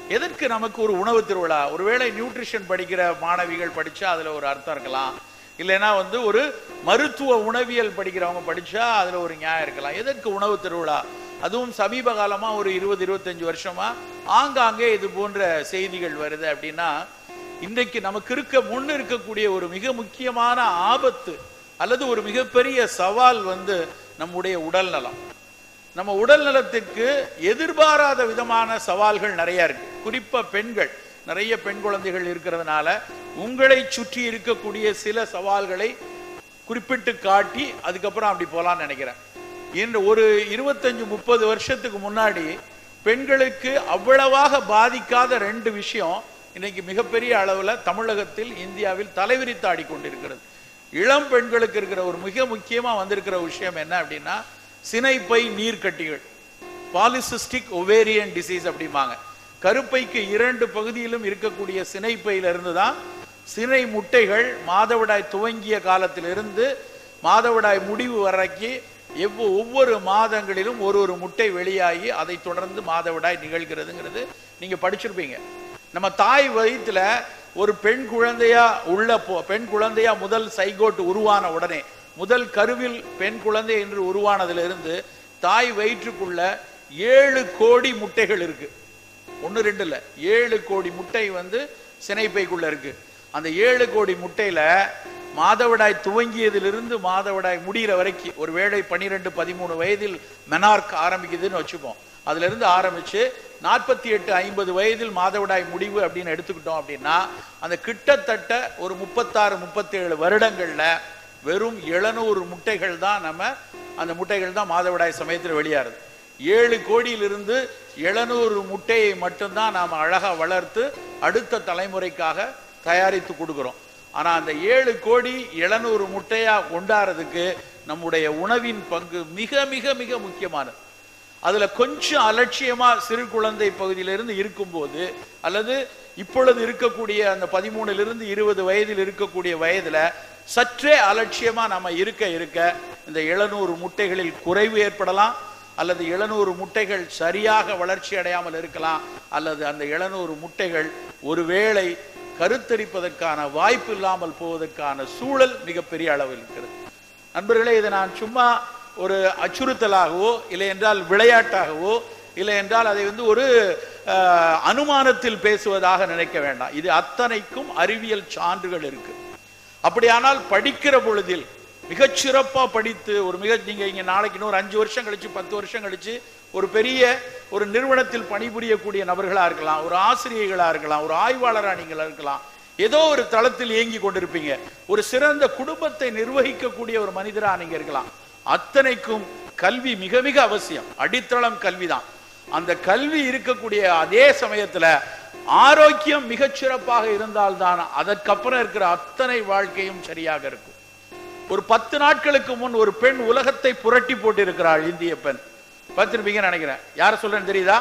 எதற்கு நமக்கு ஒரு உணவு திருவிழா ஒருவேளை நியூட்ரிஷன் படிக்கிற மாணவிகள் படிச்சா அதுல ஒரு அர்த்தம் இருக்கலாம் இல்லைன்னா வந்து ஒரு மருத்துவ உணவியல் படிக்கிறவங்க படிச்சா அதுல ஒரு நியாயம் இருக்கலாம் எதற்கு உணவு திருவிழா அதுவும் சமீப காலமா ஒரு இருபது இருபத்தஞ்சு வருஷமா ஆங்காங்கே இது போன்ற செய்திகள் வருது அப்படின்னா இன்றைக்கு நமக்கு இருக்க முன் இருக்கக்கூடிய ஒரு மிக முக்கியமான ஆபத்து அல்லது ஒரு மிகப்பெரிய சவால் வந்து நம்முடைய உடல் நலம் நம்ம உடல் நலத்திற்கு எதிர்பாராத விதமான சவால்கள் நிறைய இருக்கு குறிப்பா பெண்கள் நிறைய பெண் குழந்தைகள் இருக்கிறதுனால உங்களை சுற்றி இருக்கக்கூடிய சில சவால்களை குறிப்பிட்டு காட்டி அதுக்கப்புறம் அப்படி போலாம்னு நினைக்கிறேன் இன்று ஒரு இருபத்தஞ்சு முப்பது வருஷத்துக்கு முன்னாடி பெண்களுக்கு அவ்வளவாக பாதிக்காத ரெண்டு விஷயம் இன்னைக்கு மிகப்பெரிய அளவுல தமிழகத்தில் இந்தியாவில் தலைவிரித்து ஆடிக்கொண்டிருக்கிறது இளம் பெண்களுக்கு இருக்கிற ஒரு மிக முக்கியமா வந்திருக்கிற விஷயம் என்ன அப்படின்னா சினைப்பை நீர்க்கட்டிகள் பாலிசிஸ்டிக் ஒவேரியன் டிசீஸ் அப்படிம்பாங்க கருப்பைக்கு இரண்டு பகுதியிலும் இருக்கக்கூடிய சினைப்பையில இருந்து தான் சினை முட்டைகள் மாதவிடாய் துவங்கிய காலத்திலிருந்து மாதவிடாய் முடிவு வரைக்கும் எவ்வ ஒவ்வொரு மாதங்களிலும் ஒரு ஒரு முட்டை வெளியாகி அதை தொடர்ந்து மாதவிடாய் நிகழ்கிறதுங்கிறது நீங்க படிச்சிருப்பீங்க நம்ம தாய் வயித்துல ஒரு பெண் குழந்தையா உள்ள போ பெண் குழந்தையா முதல் சைகோட் உருவான உடனே முதல் கருவில் பெண் குழந்தை என்று உருவானதிலிருந்து தாய் வயிற்றுக்குள்ள ஏழு கோடி முட்டைகள் இருக்கு ஒன்று ரெண்டு இல்லை ஏழு கோடி முட்டை வந்து சினைப்பைக்குள்ள இருக்கு அந்த ஏழு கோடி முட்டையில மாதவிடாய் துவங்கியதிலிருந்து மாதவிடாய் முடிகிற வரைக்கும் ஒரு வேளை பன்னிரெண்டு பதிமூணு வயதில் மெனார்க் ஆரம்பிக்குதுன்னு வச்சுப்போம் அதுல இருந்து ஆரம்பிச்சு நாற்பத்தி எட்டு ஐம்பது வயதில் மாதவிடாய் முடிவு அப்படின்னு எடுத்துக்கிட்டோம் அப்படின்னா அந்த கிட்டத்தட்ட ஒரு முப்பத்தாறு முப்பத்தேழு வருடங்கள்ல வெறும் எழுநூறு முட்டைகள் தான் நம்ம அந்த முட்டைகள் தான் மாதவிடாய் சமயத்தில் வெளியாறுது ஏழு கோடியிலிருந்து எழுநூறு முட்டையை மட்டும்தான் நாம் அழகா வளர்த்து அடுத்த தலைமுறைக்காக தயாரித்து கொடுக்கிறோம் ஆனா அந்த ஏழு கோடி எழுநூறு முட்டையா கொண்டாடுறதுக்கு நம்முடைய உணவின் பங்கு மிக மிக மிக முக்கியமானது அதுல கொஞ்சம் அலட்சியமா சிறு குழந்தை பகுதியிலிருந்து இருக்கும்போது அல்லது இப்பொழுது இருக்கக்கூடிய அந்த பதிமூணுலிருந்து இருபது வயதில் இருக்கக்கூடிய வயதுல சற்றே அலட்சியமா நம்ம இருக்க இருக்க இந்த எழுநூறு முட்டைகளில் குறைவு ஏற்படலாம் அல்லது எழுநூறு முட்டைகள் சரியாக வளர்ச்சி அடையாமல் இருக்கலாம் அல்லது அந்த எழுநூறு முட்டைகள் ஒருவேளை கருத்தரிப்பதற்கான வாய்ப்பு இல்லாமல் போவதற்கான சூழல் மிகப்பெரிய அளவில் இருக்கிறது நண்பர்களே இதை நான் சும்மா ஒரு அச்சுறுத்தலாகவோ இல்லை என்றால் விளையாட்டாகவோ இல்லை என்றால் அதை வந்து ஒரு அஹ், அனுமானத்தில் பேசுவதாக நினைக்க வேண்டாம் இது அத்தனைக்கும் அறிவியல் சான்றுகள் இருக்கு அப்படியானால் படிக்கிற பொழுதில் மிகச் சிறப்பா படித்து ஒரு மிக நீங்க இங்க நாளைக்கு இன்னொரு அஞ்சு வருஷம் கழிச்சு பத்து வருஷம் கழிச்சு ஒரு பெரிய ஒரு நிறுவனத்தில் பணிபுரியக்கூடிய நபர்களா இருக்கலாம் ஒரு ஆசிரியர்களா இருக்கலாம் ஒரு ஆய்வாளரா நீங்கள் இருக்கலாம் ஏதோ ஒரு தளத்தில் இயங்கி கொண்டிருப்பீங்க ஒரு சிறந்த குடும்பத்தை நிர்வகிக்கக்கூடிய ஒரு மனிதரா நீங்க இருக்கலாம் அத்தனைக்கும் கல்வி மிக மிக அவசியம் அடித்தளம் கல்விதான் அந்த கல்வி இருக்கக்கூடிய அதே சமயத்துல ஆரோக்கியம் மிகச் சிறப்பாக இருந்தால்தான் அதற்கப்புறம் இருக்கிற அத்தனை வாழ்க்கையும் சரியாக இருக்கும் ஒரு பத்து நாட்களுக்கு முன் ஒரு பெண் உலகத்தை புரட்டி போட்டு இருக்கிறாள் இந்திய பெண் பார்த்திருப்பீங்கன்னு நினைக்கிறேன் யார சொல்றேன்னு தெரியுதா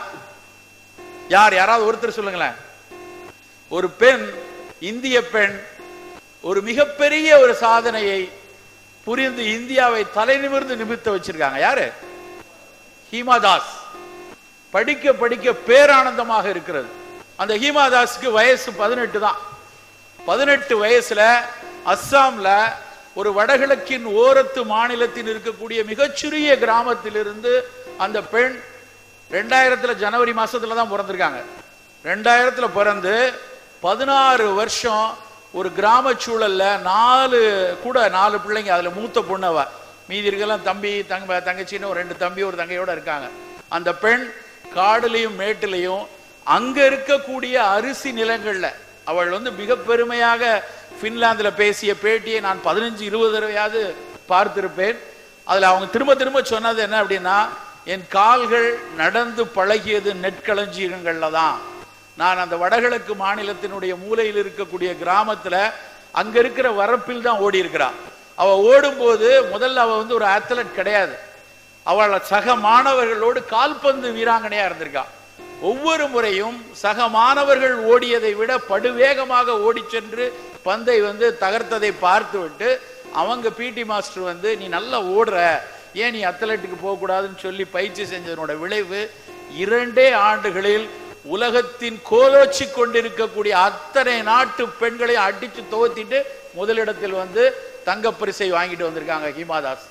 யார் யாராவது ஒருத்தர் சொல்லுங்களேன் ஒரு பெண் இந்திய பெண் ஒரு மிகப்பெரிய ஒரு சாதனையை புரிந்து இந்தியாவை தலைநிமிர்ந்து நிமிர்த்த வச்சிருக்காங்க யாரு ஹீமா தாஸ் படிக்க படிக்க பேரானந்தமாக இருக்கிறது அந்த ஹீமா தாஸுக்கு வயசு பதினெட்டு தான் பதினெட்டு வயசுல அஸ்ஸாம்ல ஒரு வடகிழக்கின் ஓரத்து மாநிலத்தில் இருக்கக்கூடிய மிகச்சிறிய கிராமத்திலிருந்து அந்த பெண் ரெண்டாயிரத்துல ஜனவரி மாசத்துல தான் பிறந்திருக்காங்க ரெண்டாயிரத்துல பிறந்து பதினாறு வருஷம் ஒரு கிராம சூழல்ல நாலு கூட நாலு பிள்ளைங்க அதுல மூத்த பொண்ணவ மீதி இருக்கலாம் தம்பி தங்க தங்கச்சின்னு ஒரு ரெண்டு தம்பி ஒரு தங்கையோட இருக்காங்க அந்த பெண் காடுலையும் மேட்டுலையும் அங்க இருக்கக்கூடிய அரிசி நிலங்கள்ல அவள் வந்து மிக பெருமையாக பின்லாந்துல பேசிய பேட்டியை நான் பதினஞ்சு இருபது தடவையாவது பார்த்திருப்பேன் அதுல அவங்க திரும்ப திரும்ப சொன்னது என்ன அப்படின்னா என் கால்கள் நடந்து பழகியது நெற்களஞ்சியங்கள்ல தான் நான் அந்த வடகிழக்கு மாநிலத்தினுடைய மூலையில் இருக்கக்கூடிய கிராமத்துல அங்க இருக்கிற வரப்பில் தான் ஓடி இருக்கிறா அவ ஓடும்போது முதல்ல அவ வந்து ஒரு அத்லட் கிடையாது அவள் சக மாணவர்களோடு கால்பந்து வீராங்கனையா இருந்திருக்கா ஒவ்வொரு முறையும் சக மாணவர்கள் ஓடியதை விட படுவேகமாக ஓடிச் சென்று பந்தை வந்து தகர்த்ததை பார்த்துவிட்டு அவங்க பிடி மாஸ்டர் வந்து நீ நல்லா ஓடுற ஏன் நீ அத்லெட்டுக்கு போகக்கூடாதுன்னு சொல்லி பயிற்சி செஞ்சதனோட விளைவு இரண்டே ஆண்டுகளில் உலகத்தின் கோலோச்சி கொண்டிருக்கக்கூடிய அத்தனை நாட்டு பெண்களை அடிச்சு துவத்திட்டு முதலிடத்தில் வந்து தங்கப் பரிசை வாங்கிட்டு வந்திருக்காங்க ஹீமாதாஸ்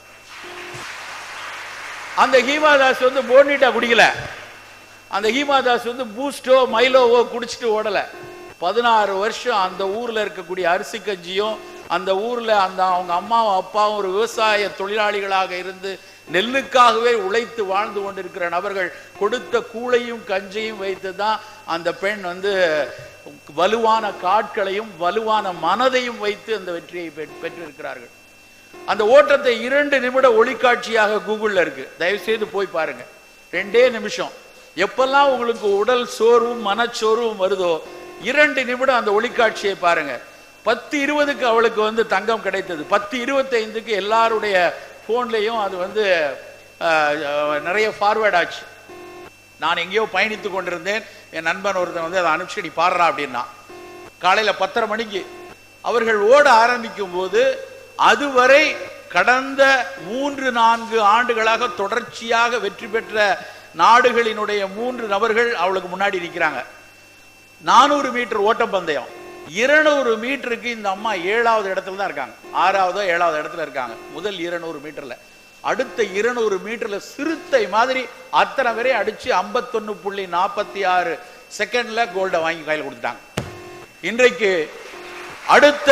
அந்த ஹீமாதாஸ் வந்து போனிட்டா குடிக்கல அந்த ஹீமாதாஸ் வந்து பூஸ்டோ மைலோவோ குடிச்சிட்டு ஓடல பதினாறு வருஷம் அந்த ஊர்ல இருக்கக்கூடிய அரிசி கஞ்சியும் அந்த ஊர்ல அந்த அவங்க அம்மாவும் அப்பாவும் ஒரு விவசாய தொழிலாளிகளாக இருந்து நெல்லுக்காகவே உழைத்து வாழ்ந்து கொண்டிருக்கிற நபர்கள் கொடுத்த கூளையும் கஞ்சையும் வைத்து தான் அந்த பெண் வந்து வலுவான காட்களையும் வலுவான மனதையும் வைத்து அந்த வெற்றியை பெற்- பெற்றிருக்கிறார்கள் அந்த ஓட்டத்தை இரண்டு நிமிட ஒளிக்காட்சியாக கூகுள்ல இருக்கு தயவு செய்து போய் பாருங்க ரெண்டே நிமிஷம் எப்பெல்லாம் உங்களுக்கு உடல் சோர்வும் மனச்சோர்வும் வருதோ இரண்டு நிமிடம் அந்த ஒளிக்காட்சியை பாருங்க பத்து இருபதுக்கு அவளுக்கு வந்து தங்கம் கிடைத்தது பத்து இருபத்தைந்துக்கு எல்லாருடைய போன்லயும் அது வந்து அஹ், அஹ், நிறைய ஃபார்வேர்ட் ஆச்சு நான் எங்கேயோ பயணித்து கொண்டிருந்தேன் என் நண்பன் ஒருத்தன் வந்து அதை அனுப்பிச்சு நீ பாடுறா அப்படின்னா காலையில பத்தரை மணிக்கு அவர்கள் ஓட ஆரம்பிக்கும் போது அதுவரை கடந்த மூன்று நான்கு ஆண்டுகளாக தொடர்ச்சியாக வெற்றி பெற்ற நாடுகளினுடைய மூன்று நபர்கள் அவளுக்கு முன்னாடி நிற்கிறாங்க நானூறு மீட்டர் ஓட்டப்பந்தயம் இருநூறு மீட்டருக்கு இந்த அம்மா ஏழாவது இடத்துல தான் இருக்காங்க ஆறாவதோ ஏழாவது இடத்துல இருக்காங்க முதல் இருநூறு மீட்டர்ல அடுத்த இருநூறு மீட்டர்ல சிறுத்தை மாதிரி அத்தனை பேரையும் அடிச்சு ஐம்பத்தொன்னு புள்ளி நாற்பத்தி ஆறு செகண்ட்ல கோல்டை வாங்கி கையில் கொடுத்துட்டாங்க இன்றைக்கு அடுத்த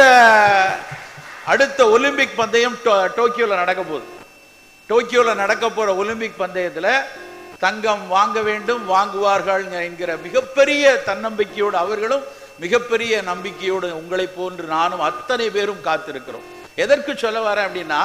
அடுத்த ஒலிம்பிக் பந்தயம் டோ- டோக்கியோல நடக்க போகுது டோக்கியோல நடக்க போற ஒலிம்பிக் பந்தயத்துல தங்கம் வாங்க வேண்டும் வாங்குவார்கள் என்கிற மிகப்பெரிய தன்னம்பிக்கையோடு அவர்களும் மிகப்பெரிய நம்பிக்கையோடு உங்களை போன்று நானும் அத்தனை பேரும் காத்திருக்கிறோம் எதற்கு சொல்ல வரேன் அப்படின்னா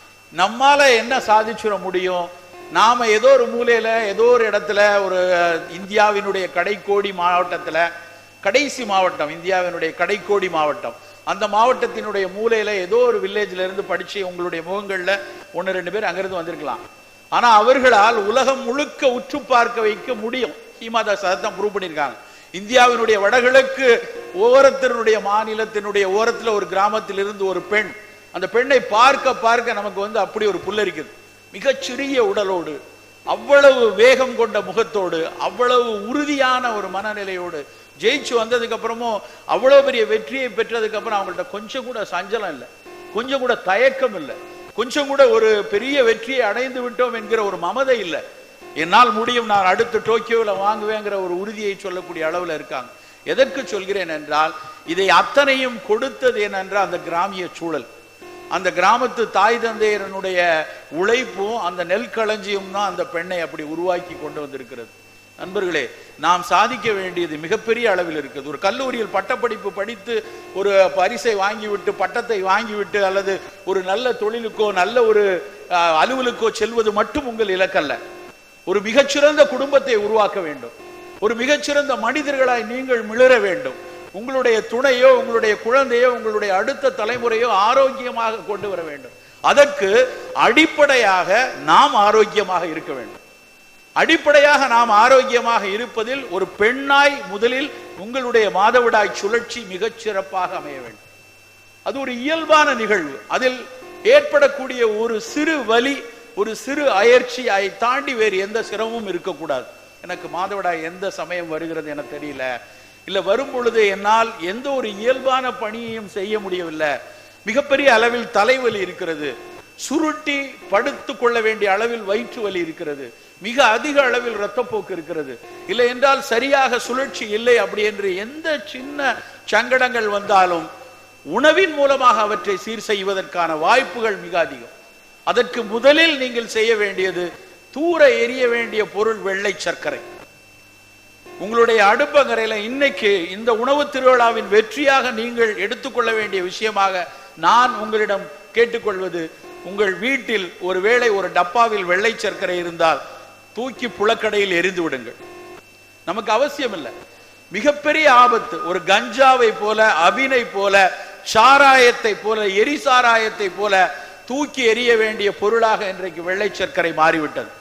நம்மால என்ன சாதிச்சிட முடியும் நாம ஏதோ ஒரு மூலையில ஏதோ ஒரு இடத்துல ஒரு இந்தியாவினுடைய கடைக்கோடி மாவட்டத்துல கடைசி மாவட்டம் இந்தியாவினுடைய கடைக்கோடி மாவட்டம் அந்த மாவட்டத்தினுடைய மூலையில ஏதோ ஒரு வில்லேஜ்ல இருந்து படிச்சு உங்களுடைய முகங்கள்ல ஒன்னு ரெண்டு பேர் அங்கிருந்து வந்திருக்கலாம் ஆனா அவர்களால் உலகம் முழுக்க உற்று பார்க்க வைக்க முடியும் ஹீமாதாஸ் அதான் ப்ரூவ் பண்ணியிருக்காங்க இந்தியாவினுடைய வடகிழக்கு ஓரத்தினுடைய மாநிலத்தினுடைய ஓரத்துல ஒரு கிராமத்தில் இருந்து ஒரு பெண் அந்த பெண்ணை பார்க்க பார்க்க நமக்கு வந்து அப்படி ஒரு புல்லரிக்குது மிகச்சிறிய உடலோடு அவ்வளவு வேகம் கொண்ட முகத்தோடு அவ்வளவு உறுதியான ஒரு மனநிலையோடு ஜெயிச்சு வந்ததுக்கு அப்புறமும் அவ்வளவு பெரிய வெற்றியை பெற்றதுக்கு அப்புறம் அவங்கள்ட்ட கொஞ்சம் கூட சஞ்சலம் இல்லை கொஞ்சம் கூட தயக்கம் இல்லை கொஞ்சம் கூட ஒரு பெரிய வெற்றியை அடைந்து விட்டோம் என்கிற ஒரு மமதை இல்லை என்னால் முடியும் நான் அடுத்து டோக்கியோவில் வாங்குவேங்கிற ஒரு உறுதியை சொல்லக்கூடிய அளவில் இருக்காங்க எதற்கு சொல்கிறேன் என்றால் இதை அத்தனையும் கொடுத்தது என்னென்றால் அந்த கிராமிய சூழல் அந்த கிராமத்து தாய் தந்தையரனுடைய உழைப்பும் அந்த நெல் களஞ்சியும் தான் அந்த பெண்ணை அப்படி உருவாக்கி கொண்டு வந்திருக்கிறது நண்பர்களே நாம் சாதிக்க வேண்டியது மிகப்பெரிய அளவில் இருக்குது ஒரு கல்லூரியில் பட்டப்படிப்பு படித்து ஒரு பரிசை வாங்கிவிட்டு பட்டத்தை வாங்கிவிட்டு அல்லது ஒரு நல்ல தொழிலுக்கோ நல்ல ஒரு அஹ், அலுவலுக்கோ செல்வது மட்டும் உங்கள் இலக்கல்ல ஒரு மிகச்சிறந்த குடும்பத்தை உருவாக்க வேண்டும் ஒரு மிகச்சிறந்த மனிதர்களாய் நீங்கள் மிளர வேண்டும் உங்களுடைய துணையோ உங்களுடைய குழந்தையோ உங்களுடைய அடுத்த தலைமுறையோ ஆரோக்கியமாக கொண்டு வர வேண்டும் அதற்கு அடிப்படையாக நாம் ஆரோக்கியமாக இருக்க வேண்டும் அடிப்படையாக நாம் ஆரோக்கியமாக இருப்பதில் ஒரு பெண்ணாய் முதலில் உங்களுடைய மாதவிடாய் சுழற்சி மிகச் சிறப்பாக அமைய வேண்டும் அது ஒரு இயல்பான நிகழ்வு அதில் ஏற்படக்கூடிய ஒரு சிறு வலி ஒரு சிறு அயற்சி அதை தாண்டி வேறு எந்த சிரமமும் இருக்கக்கூடாது எனக்கு மாதவிடாய் எந்த சமயம் வருகிறது என தெரியல இல்ல வரும் பொழுது என்னால் எந்த ஒரு இயல்பான பணியையும் செய்ய முடியவில்லை மிகப்பெரிய அளவில் தலைவலி இருக்கிறது சுருட்டி படுத்து கொள்ள வேண்டிய அளவில் வயிற்று வலி இருக்கிறது மிக அதிக அளவில் இரத்தப்போக்கு இருக்கிறது இல்லை என்றால் சரியாக சுழற்சி இல்லை அப்படி என்று எந்த சின்ன சங்கடங்கள் வந்தாலும் உணவின் மூலமாக அவற்றை சீர் செய்வதற்கான வாய்ப்புகள் மிக அதிகம் அதற்கு முதலில் நீங்கள் செய்ய வேண்டியது தூர எரிய வேண்டிய பொருள் வெள்ளை சர்க்கரை உங்களுடைய அடுப்பங்கரையில இன்னைக்கு இந்த உணவு திருவிழாவின் வெற்றியாக நீங்கள் எடுத்துக்கொள்ள வேண்டிய விஷயமாக நான் உங்களிடம் கேட்டுக்கொள்வது உங்கள் வீட்டில் ஒருவேளை ஒரு டப்பாவில் வெள்ளை சர்க்கரை இருந்தால் தூக்கி புழக்கடையில் எரிந்து விடுங்கள் நமக்கு அவசியம் இல்லை மிகப்பெரிய ஆபத்து ஒரு கஞ்சாவை போல அபினை போல சாராயத்தை போல எரி சாராயத்தை போல தூக்கி எறிய வேண்டிய பொருளாக இன்றைக்கு வெள்ளை சர்க்கரை மாறிவிட்டது